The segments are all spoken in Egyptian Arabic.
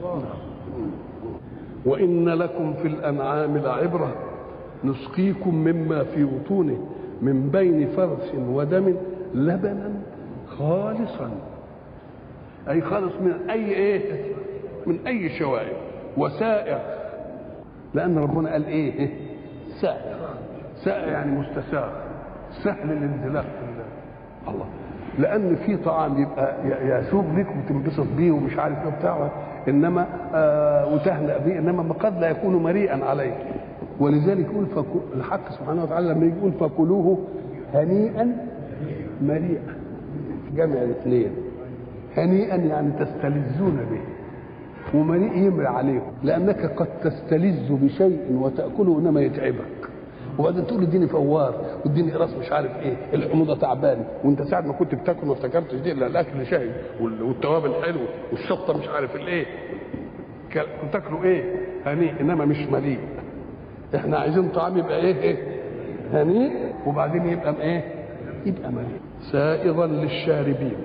وإن لكم في الأنعام لعبرة نسقيكم مما في بطونه من بين فرث ودم لبنا خالصا أي خالص من أي إيه من أي شوائب وسائر لأن ربنا قال إيه سائر سائر يعني مستساغ سهل الانزلاق في الله الله لان في طعام يبقى يسوق لك وتنبسط بيه ومش عارف ايه وبتاع انما آه وتهنأ به انما قد لا يكون مريئا عليك ولذلك يقول فكو الحق سبحانه وتعالى لما يقول فكلوه هنيئا مريئا جمع الاثنين هنيئا يعني تستلذون به ومريء يمري عليكم لانك قد تستلذ بشيء وتاكله انما يتعبك وبعدين تقول اديني فوار واديني راس مش عارف ايه الحموضه تعبانه وانت ساعه ما كنت بتاكل ما افتكرتش دي الا الاكل شهي والتوابل حلو والشطه مش عارف الايه كنت تاكله ايه هنيء انما مش مليء احنا عايزين طعام يبقى ايه ايه هنيء وبعدين يبقى ايه يبقى مليء سائغا للشاربين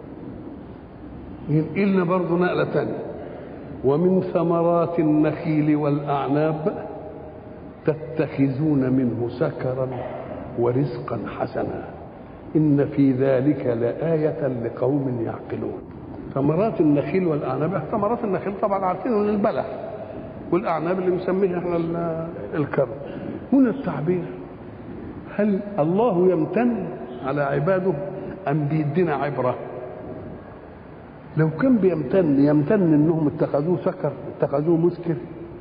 ينقلنا برضه نقله ثانيه ومن ثمرات النخيل والاعناب تتخذون منه سكرا ورزقا حسنا إن في ذلك لآية لقوم يعقلون ثمرات النخيل والأعناب ثمرات النخيل طبعا عارفين من البلح والأعناب اللي بنسميها احنا الكرم هنا التعبير هل الله يمتن على عباده أم بيدينا عبرة لو كان بيمتن يمتن انهم اتخذوه سكر اتخذوه مسكر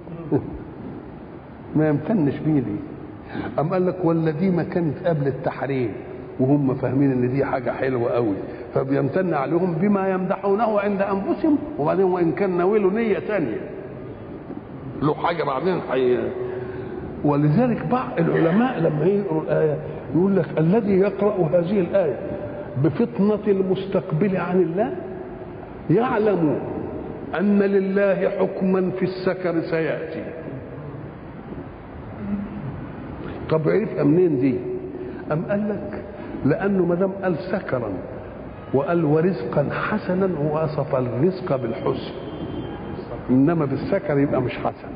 ما يمتنش بيه دي أم قال لك ولا دي ما كانت قبل التحريم وهم فاهمين ان دي حاجه حلوه قوي فبيمتن عليهم بما يمدحونه عند انفسهم وبعدين وان كان ناوله نيه ثانيه له حاجه بعدين حي ولذلك بعض العلماء لما يقروا الايه يقول لك الذي يقرا هذه الايه بفطنه المستقبل عن الله يعلم ان لله حكما في السكر سياتي طب عرفها منين دي أم قال لك لأنه ما دام قال سكرا وقال ورزقا حسنا ووصف الرزق بالحسن إنما بالسكر يبقى مش حسن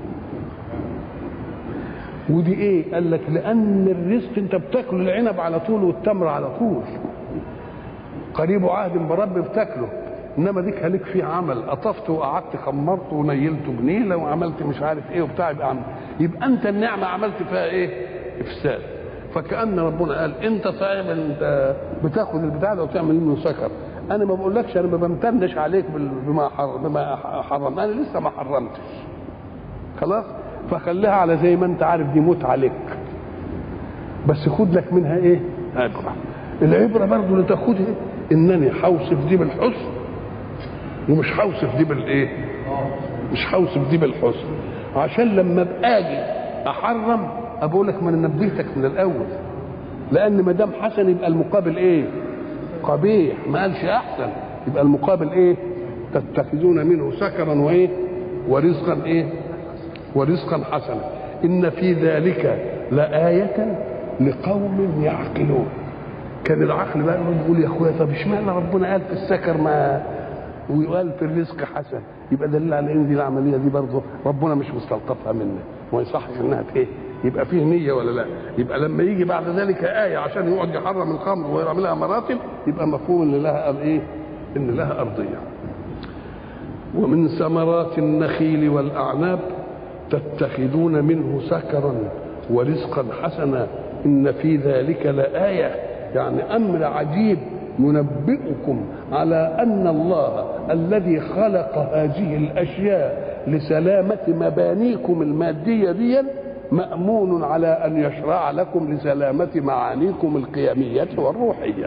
ودي ايه قال لك لان الرزق انت بتاكل العنب على طول والتمر على طول قريب عهد برب بتاكله انما ديك هلك فيه عمل قطفت وقعدت خمرت ونيلت بنيله وعملت مش عارف ايه وبتاع يبقى عمل يبقى انت النعمه عملت فيها ايه افساد فكان ربنا قال انت صحيح انت بتاخد البتاع ده وتعمل منه سكر انا ما بقولكش انا ما بمتنش عليك بما حرم بما حرم انا لسه ما حرمتش خلاص فخليها على زي ما انت عارف دي موت عليك بس خد لك منها ايه عبره العبره برضه اللي تاخدها انني هوصف دي بالحسن ومش هوصف دي بالايه مش هوصف دي بالحسن عشان لما ابقى اجي احرم اقول لك ما انا نبهتك من الاول لان ما دام حسن يبقى المقابل ايه قبيح ما قالش احسن يبقى المقابل ايه تتخذون منه سكرا وايه ورزقا ايه ورزقا حسنا ان في ذلك لآية لقوم يعقلون كان العقل بقى يقول يا اخويا طب اشمعنى ربنا قال في السكر ما وقال في الرزق حسن يبقى دليل على ان دي العمليه دي برضه ربنا مش مستلطفها منا وما يصحش انها ايه يبقى فيه نيه ولا لا يبقى لما يجي بعد ذلك ايه عشان يقعد يحرم الخمر ويعملها مراتب يبقى مفهوم ان لها ايه ان لها ارضيه ومن ثمرات النخيل والاعناب تتخذون منه سكرا ورزقا حسنا ان في ذلك لايه يعني امر عجيب ينبئكم على ان الله الذي خلق هذه الاشياء لسلامه مبانيكم الماديه دي مامون على ان يشرع لكم لسلامه معانيكم القيميه والروحيه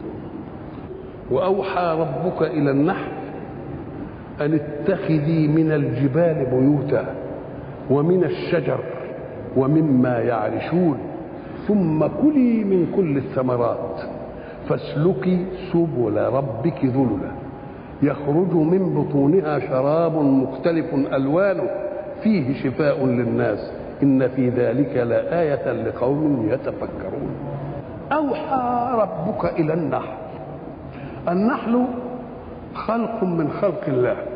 واوحى ربك الى النحل ان اتخذي من الجبال بيوتا ومن الشجر ومما يعرشون ثم كلي من كل الثمرات فاسلكي سبل ربك ذللا يخرج من بطونها شراب مختلف الوانه فيه شفاء للناس ان في ذلك لآية لقوم يتفكرون أوحى ربك إلى النحل النحل خلق من خلق الله